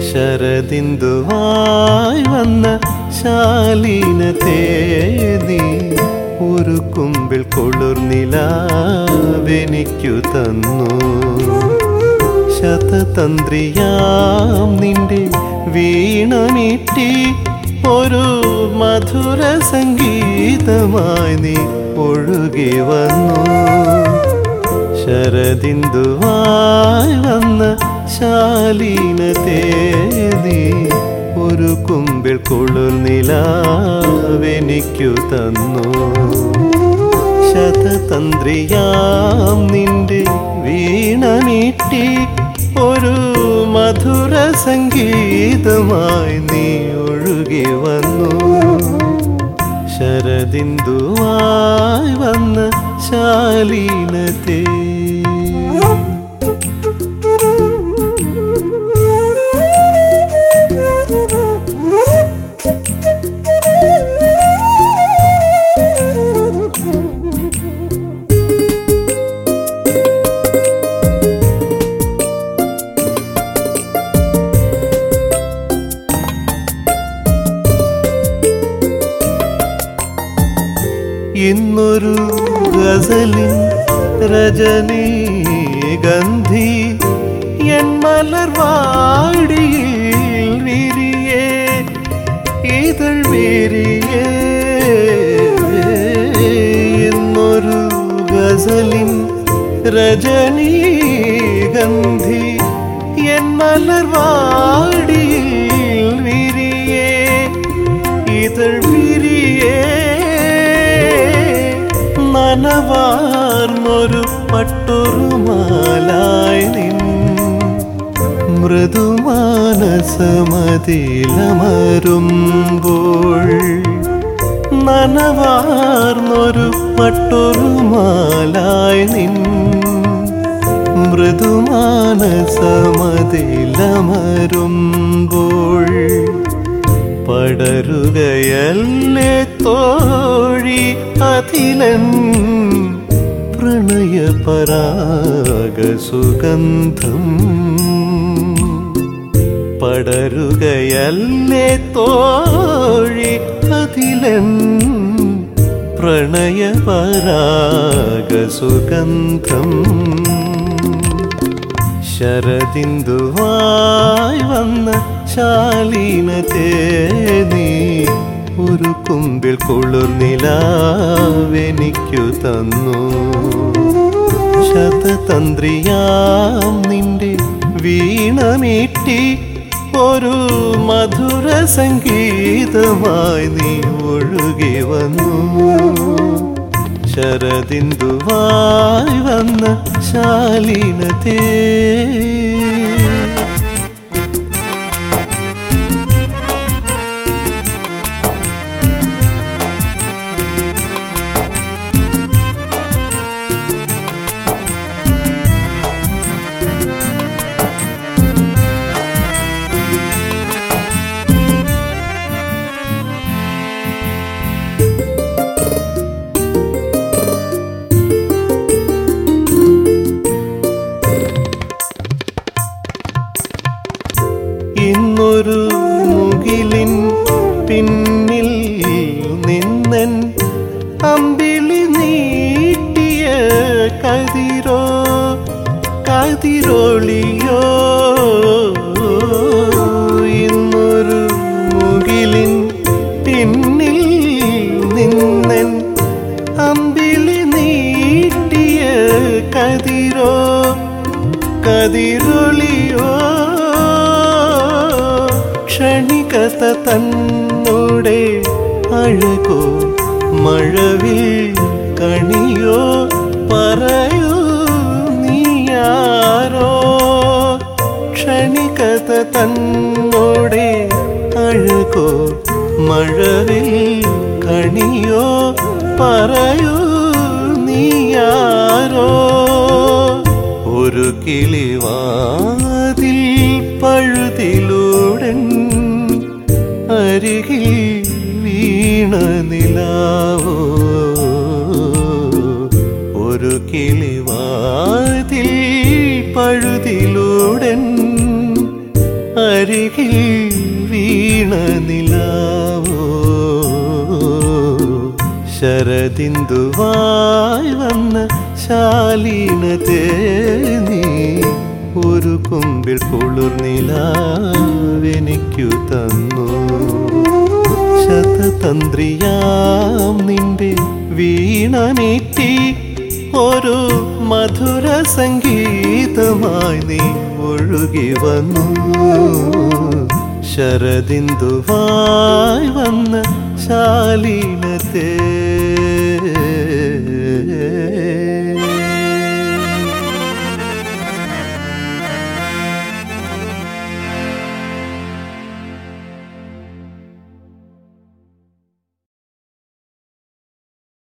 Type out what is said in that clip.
ശരദിന്ദുവായി വന്ന ശാലീനത്തെ നീ ഒരു കുമ്പിൽ കൊളുർനിലാവെനിക്കു തന്നു ശതതന്ത്രിയാം നിന്റെ വീണമീട്ടി ഒരു മധുര സംഗീതമായി നീ ഒഴുകി വന്നു ശരദിന്ദുവായി വന്ന ശാലീനത്തെ നീ ഒരു കുമ്പിൽ കൊള്ളുൽ നിലാവെനിക്കു തന്നു ശതതന്ത്രിയാം നിന്റെ വീണമീട്ടി ഒരു മധുര സംഗീതമായി നീ ഒഴുകി വന്നു ശരദിന്ദുവായി വന്ന ശാലീനത്തെ ഇന്നൊരു ഗസലിൻ രജനീ ഗന്ധി എൻ മലർവാടിയിൽ വിരിയേ ഇതൾ വിരിയേ ഇന്നൊരു ഗസലിൻ രജനീ ഗന്ധി എൻ മലർവാടിയിൽ വിരിയേ ഇതൾ വിരിയേ നനവാർന്നൊരു പട്ടുറുമാലായി നിൻ മൃദുമാനസമതിലമരുമ്പോൾ നനവാർന്നൊരു പട്ടുറുമാലായി നിൻ മൃദുമാനസമതിലമരുമ്പോൾ പടരുകയല്ലേ തോഴി അതിലൻ പ്രണയപരാഗസുഗന്ധം പടരുകയല്ലേ തോഴി അതിലൻ പ്രണയപരാഗസുഗന്ധം ശരദിന്ദുവായി വന്ന ശാലീനത്തെ നീ ഒരു കുമ്പിൽ കൊള്ളുന്നിലാവെനിക്കു തന്നു ശതതന്ത്രിയാം നിന്റെ വീണമീട്ടി ഒരു മധുര സംഗീതമായി നീ ഒഴുകി വന്നു ശരദിന്ദുവായി വന്ന ശാലീനത്തെ ഇന്നൊരു മുകിലിൻ പിന്നിൽ നിന്നൻ അമ്പിളി നീട്ടിയ കതിരോ കതിരൊളിയോ ഇന്നൊരു മുകിലിൻ പിന്നിൽ നിന്നൻ അമ്പിളി നീട്ടിയ കതിരോ കതിരൊളിയോ ക്ഷണികത തന്നോടെ അഴകോ മഴവിൽ കണിയോ പറയൂ നീയാരോ ക്ഷണികത തന്നോടെ അഴകോ മഴവിൽ കണിയോ പറയൂ നീയാരോ ഒരു കിളിവാതിൽ പഴുതിലൂടൻ അരികിൽ വീണ നിലാവോ ഒരു കിളിവാതിൽ പഴുതിലൂടൻ അരികിൽ ശരദിന്ദുവായി വന്ന ശാലീനതേ നീ ഒരു കുമ്പിൽ കുളിർനിലാവെനിക്കു തന്നു ശതതന്ത്രിയാം നിന്റെ വീണമീറ്റി ഒരു മധുര സംഗീതമായി നീ ഒഴുകി വന്നു ശരദിന്ദുവായി വന്ന ശാലീനത്തേ